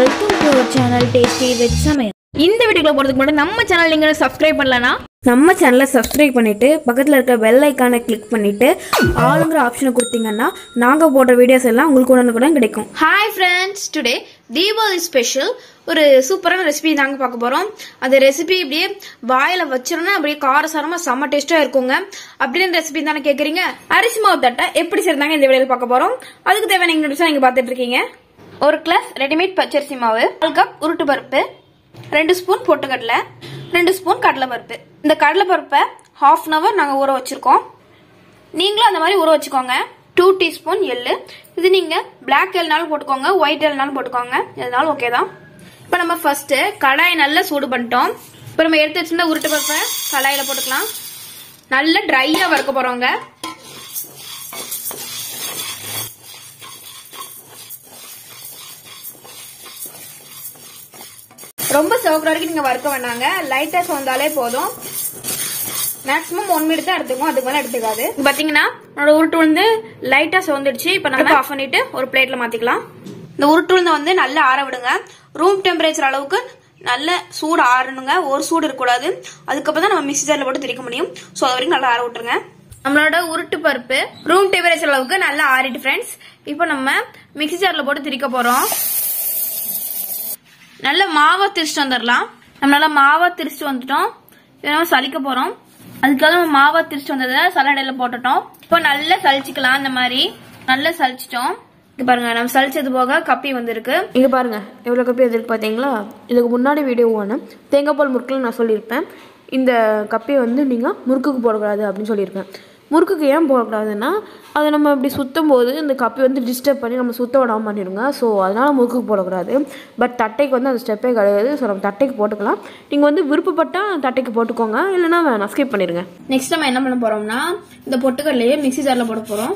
welcome to our channel tasty veg சமையல் இந்த வீடியோக்குள்ள போறதுக்கு முன்னாடி நம்ம சேனல் நீங்க சப்ஸ்கிரைப் பண்ணலனா நம்ம சேனலை சப்ஸ்கிரைப் பண்ணிட்டு பக்கத்தில் இருக்க பெல் ஐக்கானை கிளிக் பண்ணிட்டு ஆளுங்கிற ஆப்ஷனை கொடுத்தீங்கன்னா நாங்கள் போடுற வீடியோஸ் எல்லாம் உங்களுக்கு உடனுக்குடன் கிடைக்கும் hi friends today Deepavali special ஒரு சூப்பரான ரெசிபி தாங்க பார்க்க போறோம் அந்த ரெசிபி இப்படியே வாயில வச்சிருந்தா அப்படியே காரசாரமா செம்ம டேஸ்டா இருக்குங்க அப்படின்னு ரெசிபி தானே கேக்குறீங்க அரிசி மாவு தட்டை எப்படி செய்யறாங்க இந்த வீடியோல பார்க்க போறோம் அதுக்கு தேவையான இன்கிரீடியன்ஸ் நீங்க பார்த்துட்டு இருக்கீங்க ஒரு கிளாஸ் ரெடிமேட் பச்சரிசி மாவு ஒரு கப் உருட்டு பருப்பு ரெண்டு ஸ்பூன் பொட்டுக்கடலை ரெண்டு ஸ்பூன் கடலை பருப்பு இந்த கடலை பருப்பை ஹாஃப் அன் அவர் நாங்கள் ஊற வச்சிருக்கோம் நீங்களும் அந்த மாதிரி ஊற வச்சுக்கோங்க டூ டீஸ்பூன் எள்ளு இது நீங்க பிளாக் எல்னாலும் போட்டுக்கோங்க ஒயிட் எல்னாலும் போட்டுக்கோங்க எதுனாலும் ஓகே தான் இப்போ நம்ம ஃபர்ஸ்ட் கடாயை நல்லா சூடு பண்ணிட்டோம் இப்போ நம்ம எடுத்து வச்சிருந்த உருட்டு பருப்பை கடாயில போட்டுக்கலாம் நல்லா ட்ரையா வறுக்க போறோங்க ரொம்ப சிவக்கிற வரைக்கும் நீங்க வறுக்க வேணாங்க லைட்டா சோந்தாலே போதும் மேக்ஸிமம் ஒன் மினிட் தான் எடுத்துக்கும் அதுக்கு மேல எடுத்துக்காது பாத்தீங்கன்னா என்னோட உருட்டு உளுந்து லைட்டா சோந்துடுச்சு இப்ப நம்ம ஆஃப் பண்ணிட்டு ஒரு பிளேட்ல மாத்திக்கலாம் இந்த உருட்டு உளுந்தை வந்து நல்லா ஆற விடுங்க ரூம் டெம்பரேச்சர் அளவுக்கு நல்ல சூடு ஆறணுங்க ஒரு சூடு இருக்கக்கூடாது அதுக்கப்புறம் தான் நம்ம மிக்சி ஜார்ல போட்டு திரிக்க முடியும் ஸோ அது வரைக்கும் நல்லா ஆற விட்டுருங்க நம்மளோட உருட்டு பருப்பு ரூம் டெம்பரேச்சர் அளவுக்கு நல்லா ஆறிட்டு ஃப்ரெண்ட்ஸ் இப்போ நம்ம மிக்சி ஜார்ல போட்டு திரிக்க போறோம் நல்ல மாவா திரிச்சிட்டு வந்துடலாம் நம்மளால மாவா திரிச்சிட்டு வந்துட்டோம் இதை நம்ம சலிக்க போறோம் அதுக்காக நம்ம மாவா திரிச்சிட்டு வந்ததை சலடையில போட்டுட்டோம் இப்போ நல்லா சலிச்சுக்கலாம் இந்த மாதிரி நல்லா சலிச்சிட்டோம் இது பாருங்க நம்ம சலிச்சது போக கப்பி வந்திருக்கு இங்கே பாருங்க எவ்வளோ கப்பி எதிர்க்கு பார்த்தீங்களா இதுக்கு முன்னாடி வீடியோவான தேங்காய் பால் முறுக்கில் நான் சொல்லியிருப்பேன் இந்த கப்பியை வந்து நீங்கள் முறுக்குக்கு போடக்கூடாது அப்படின்னு சொல்லியிருப்பேன் முறுக்குக்கு ஏன் போடக்கூடாதுன்னா அதை நம்ம இப்படி சுத்தும் போது இந்த கப்பி வந்து டிஸ்டர்ப் பண்ணி நம்ம சுத்த விடாமல் பண்ணிடுங்க ஸோ அதனால் முறுக்குக்கு போடக்கூடாது பட் தட்டைக்கு வந்து அந்த ஸ்டெப்பே கிடையாது ஸோ நம்ம தட்டைக்கு போட்டுக்கலாம் நீங்கள் வந்து விருப்பப்பட்டால் தட்டைக்கு போட்டுக்கோங்க இல்லைன்னா வேணாம் ஸ்கிப் பண்ணிடுங்க நெக்ஸ்ட் நம்ம என்ன பண்ண போறோம்னா இந்த பொட்டுக்கல்லையே மிக்ஸி ஜார்ல போட போறோம்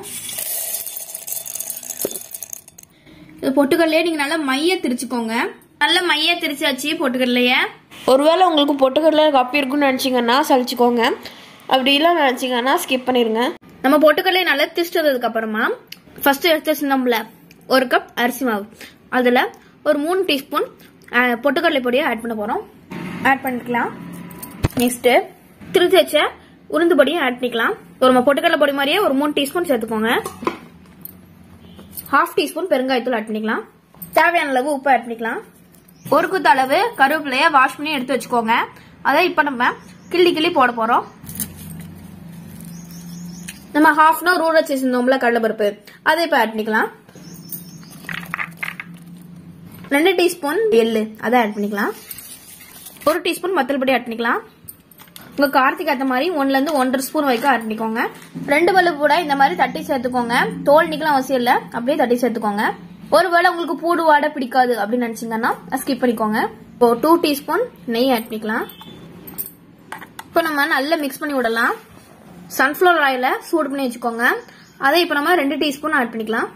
இந்த பொட்டுக்கல்லையே நீங்க நல்லா மைய திரிச்சுக்கோங்க நல்ல மைய திரிச்சாச்சு பொட்டுக்கல்லைய ஒருவேளை உங்களுக்கு பொட்டுக்கடலை கப்பி இருக்குன்னு நினச்சிங்கன்னா சலிச்சுக்கோங்க அப்படி இல்லை நினச்சிங்கன்னா ஸ்கிப் பண்ணிடுங்க நம்ம பொட்டுக்கல்லையை நல்லா திரிச்சிட்டு வந்ததுக்கு அப்புறமா ஃபர்ஸ்ட் எடுத்து வச்சிருந்தோம்ல ஒரு கப் அரிசி மாவு அதுல ஒரு மூணு டீஸ்பூன் பொட்டுக்கடலை பொடியை ஆட் பண்ண போறோம் ஆட் பண்ணிக்கலாம் நெக்ஸ்ட் திருத்தி வச்ச உளுந்து பொடியை ஆட் பண்ணிக்கலாம் ஒரு நம்ம பொட்டுக்கடலை பொடி மாதிரியே ஒரு மூணு டீஸ்பூன் சேர்த்துக்கோங்க ஹாஃப் டீஸ்பூன் பெருங்காயத்தூள் ஆட் பண்ணிக்கலாம் தேவையான அளவு உப்பு ஆட் பண்ணிக்கலாம் ஒரு குத்து அளவு கருவேப்பிலைய வாஷ் பண்ணி எடுத்து வச்சுக்கோங்க அதை இப்போ நம்ம கிள்ளி கிள்ளி போட போறோம் நம்ம ஹாஃப் அன் அவர் ஊற வச்சிருந்தோம்ல கடலைப்பருப்பு அதை இப்போ ஆட் பண்ணிக்கலாம் ரெண்டு டீஸ்பூன் எள்ளு அதை ஆட் பண்ணிக்கலாம் ஒரு டீஸ்பூன் மத்தல் பொடி ஆட் பண்ணிக்கலாம் உங்க காரத்துக்கு ஏற்ற மாதிரி ஒன்ல இருந்து ஒன்றரை ஸ்பூன் வரைக்கும் ஆட் பண்ணிக்கோங்க ரெண்டு பல்லு கூட இந்த மாதிரி தட்டி சேர்த்துக்கோங்க தோல் நிக்கலாம் அவசியம் இல்ல அப்படியே தட்டி சேர்த்துக்கோங்க ஒருவேளை உங்களுக்கு பூடு வாடை பிடிக்காது அப்படின்னு நினைச்சீங்கன்னா ஸ்கிப் பண்ணிக்கோங்க இப்போ டூ டீஸ்பூன் நெய் ஆட் பண்ணிக்கலாம் இப்போ நம்ம நல்லா மிக்ஸ் பண்ணி விடலாம் சன்ஃப்ளவர் ஆயில சூடு பண்ணி வச்சுக்கோங்க அதை இப்போ நம்ம ரெண்டு டீஸ்பூன் ஆட் பண்ணிக்கலாம்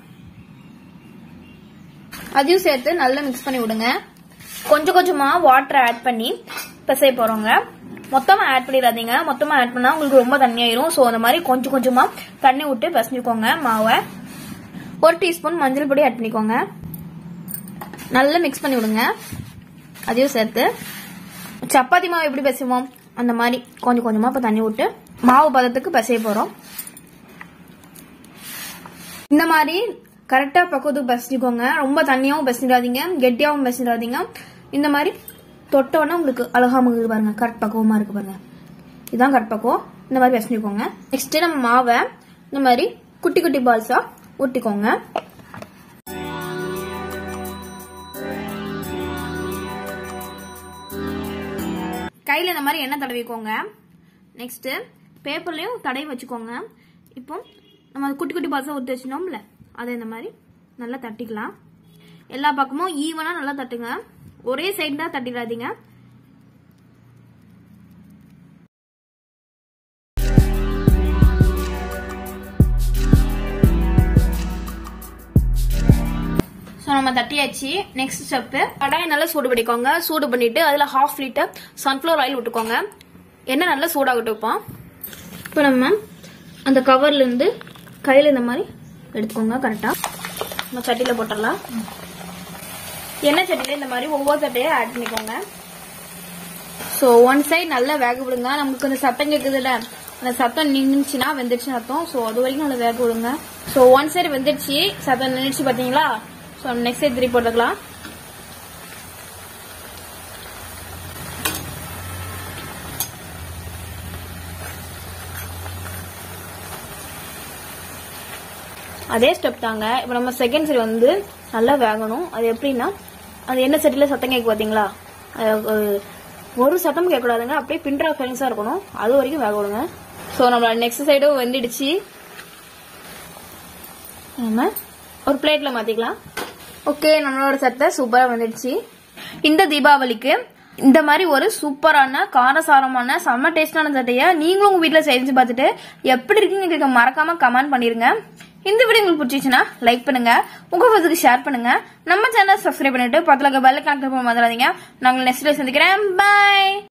அதையும் சேர்த்து நல்லா மிக்ஸ் பண்ணி விடுங்க கொஞ்சம் கொஞ்சமா வாட்டர் ஆட் பண்ணி பிசைய போறோங்க மொத்தமா ஆட் பண்ணிடாதீங்க மொத்தமா ஆட் பண்ணா உங்களுக்கு ரொம்ப தண்ணியாயிரும் ஸோ அந்த மாதிரி கொஞ்சம் கொஞ்சமா தண்ணி விட்டு பிசைஞ்சுக்கோங்க மாவை ஒரு டீஸ்பூன் மஞ்சள் பொடி ஆட் பண்ணிக்கோங்க நல்லா மிக்ஸ் பண்ணி விடுங்க அதையும் சேர்த்து சப்பாத்தி மாவு எப்படி பிசைவோம் அந்த மாதிரி கொஞ்சம் கொஞ்சமா இப்ப தண்ணி விட்டு மாவு பதத்துக்கு பிசைய போறோம் இந்த மாதிரி கரெக்டா பக்குவத்துக்கு பிசைஞ்சுக்கோங்க ரொம்ப தண்ணியாவும் பிசைஞ்சிடாதீங்க கெட்டியாவும் பிசைஞ்சிடாதீங்க இந்த மாதிரி தொட்டோன்னா உங்களுக்கு அழகா முகுது பாருங்க கரெக்ட் பக்குவமா இருக்கு பாருங்க இதுதான் கரெக்ட் பக்குவம் இந்த மாதிரி பிசைஞ்சுக்கோங்க நெக்ஸ்ட் நம்ம மாவை இந்த மாதிரி குட்டி குட்டி பால்ஸா ஊட்டிக்கோங்க கையில் இந்த மாதிரி எண்ணெய் தடவிக்கோங்க நெக்ஸ்ட்டு பேப்பர்லேயும் தடவி வச்சுக்கோங்க இப்போ நம்ம குட்டி குட்டி பால்ஸாக ஊற்றி வச்சினோம்ல அதை இந்த மாதிரி நல்லா தட்டிக்கலாம் எல்லா பக்கமும் ஈவனாக நல்லா தட்டுங்க ஒரே சைடு தான் தட்டிடாதீங்க ஸோ நம்ம தட்டியாச்சு நெக்ஸ்ட் ஸ்டெப்பு கடாயை நல்லா சூடு பண்ணிக்கோங்க சூடு பண்ணிட்டு அதில் ஹாஃப் லிட்டர் சன்ஃப்ளவர் ஆயில் விட்டுக்கோங்க எண்ணெய் நல்லா சூடாகட்டும் இப்போ இப்போ நம்ம அந்த கவர்ல இருந்து கையில் இந்த மாதிரி எடுத்துக்கோங்க கரெக்டாக நம்ம சட்டியில் போட்டுடலாம் எண்ணெய் சட்டியில இந்த மாதிரி ஒவ்வொரு சட்டையும் ஆட் பண்ணிக்கோங்க ஸோ ஒன் சைடு நல்லா வேக விடுங்க நமக்கு இந்த சத்தம் கேட்குதுல்ல அந்த சத்தம் நின்றுச்சுன்னா வெந்துருச்சுன்னு அர்த்தம் ஸோ அது வரைக்கும் நல்லா வேக விடுங்க ஸோ ஒன் சைடு வெந்துருச்சு சத்தம் நின்றுச்சு பார்த்தீங்களா ஸோ நெக்ஸ்ட் சைடு திருப்பி போட்டுக்கலாம் அதே ஸ்டெப் தாங்க இப்போ நம்ம செகண்ட் சைடு வந்து நல்லா வேகணும் அது எப்படின்னா அது என்ன சட்டியில் சத்தம் கேட்க பார்த்தீங்களா அது ஒரு- ஒரு சத்தம் கேட்கக்கூடாதுங்க அப்படியே பின்ட்ரா ஃபெலிங்ஸாக இருக்கணும் அது வரைக்கும் வேக விடுங்க ஸோ நம்மளோட நெக்ஸ்ட் சைடும் வெந்துடுச்சு நம்ம ஒரு பிளேட்ல மாத்திக்கலாம் ஓகே நம்மளோட சட்டை சூப்பரா வந்துடுச்சு இந்த தீபாவளிக்கு இந்த மாதிரி ஒரு சூப்பரான காரசாரமான செம்ம டேஸ்டான சட்டையை நீங்களும் உங்க வீட்ல செஞ்சு பார்த்துட்டு எப்படி இருக்குன்னு எங்களுக்கு மறக்காம கமெண்ட் பண்ணிருங்க இந்த வீடியோ உங்களுக்கு பிடிச்சிச்சுன்னா லைக் பண்ணுங்க உங்க ஃப்ரெண்ட்ஸுக்கு ஷேர் பண்ணுங்க நம்ம சேனல் சப்ஸ்கிரைப் பண்ணிட்டு பக்கத்துல பெல் கனெக்ட் பண்ண மறந்துடாதீங்க நாங்கள் நெக்ஸ்ட் சந்திக்கிறேன் பை